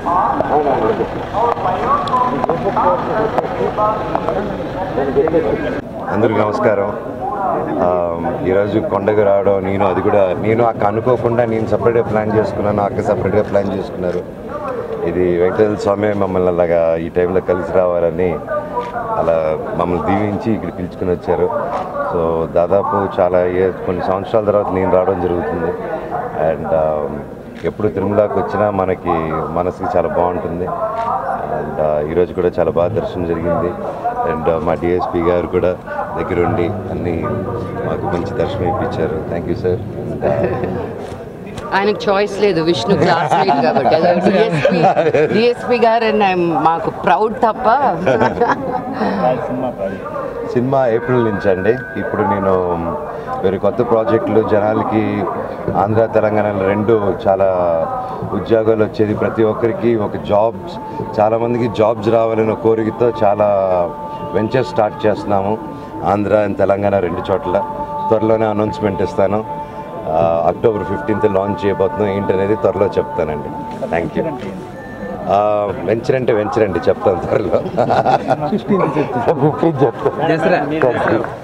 అందరికీ నమస్కారం ఆ, ఈరోజు కొండకు రావడం నేను అది కూడా నేను అక్క అనుకోకుండా నేను సపరేట్గా ప్లాన్ చేసుకున్నాను అక్క సపరేట్గా ప్లాన్ చేసుకున్నారు ఇది వెంకటేశ్వర స్వామి మమ్మల్ని అలాగా ఈ టైంలో కలిసి రావాలని అలా మమ్మల్ని దీవించి ఇక్కడ పిలుచుకుని వచ్చారు సో దాదాపు చాలా ఏ- కొన్ని సంవత్సరాల తర్వాత నేను రావడం జరుగుతుంది అండ్ ఎప్పుడు తిరుమలకి వచ్చినా మనకి మనసుకి చాలా బాగుంటుంది అండ్ ఈరోజు కూడా చాలా బాగా దర్శనం జరిగింది అండ్ మా డిఎస్పి గారు కూడా దగ్గరుండి అన్నీ మాకు మంచి దర్శనం ఇప్పించారు థ్యాంక్ యూ సార్ ఆయనకు చాయిస్ లేదు విష్ణు క్లాస్మేట్ కాబట్టి డిఎస్పి డిఎస్పి గారు and I'm- మాకు ప్రౌడ్ తప్ప సినిమా ఏప్రిల్ నుంచి అండి ఇప్పుడు నేను వేరే కొత్త ప్రాజెక్టులు జనాలకి ఆంధ్ర తెలంగాణలో రెండు చాలా ఉద్యోగాలు వచ్చేది ప్రతి ఒక్కరికి ఒక జాబ్స్ చాలామందికి జాబ్స్ రావాలనే కోరికతో చాలా వెంచర్ స్టార్ట్ చేస్తున్నాము ఆంధ్ర అండ్ తెలంగాణ రెండు చోట్ల త్వరలోనే అనౌన్స్మెంట్ ఇస్తాను ఆ, అక్టోబర్ ఫిఫ్టీన్త్ లాంచ్ చేయబోతున్నాం ఏంటనేది త్వరలో చెప్తానండి థ్యాంక్ యూ వెంచర్ అంటే వెంచర్ అండి చెప్తాను త్వరలో ఫిఫ్టీన్ చెప్తాను దసరా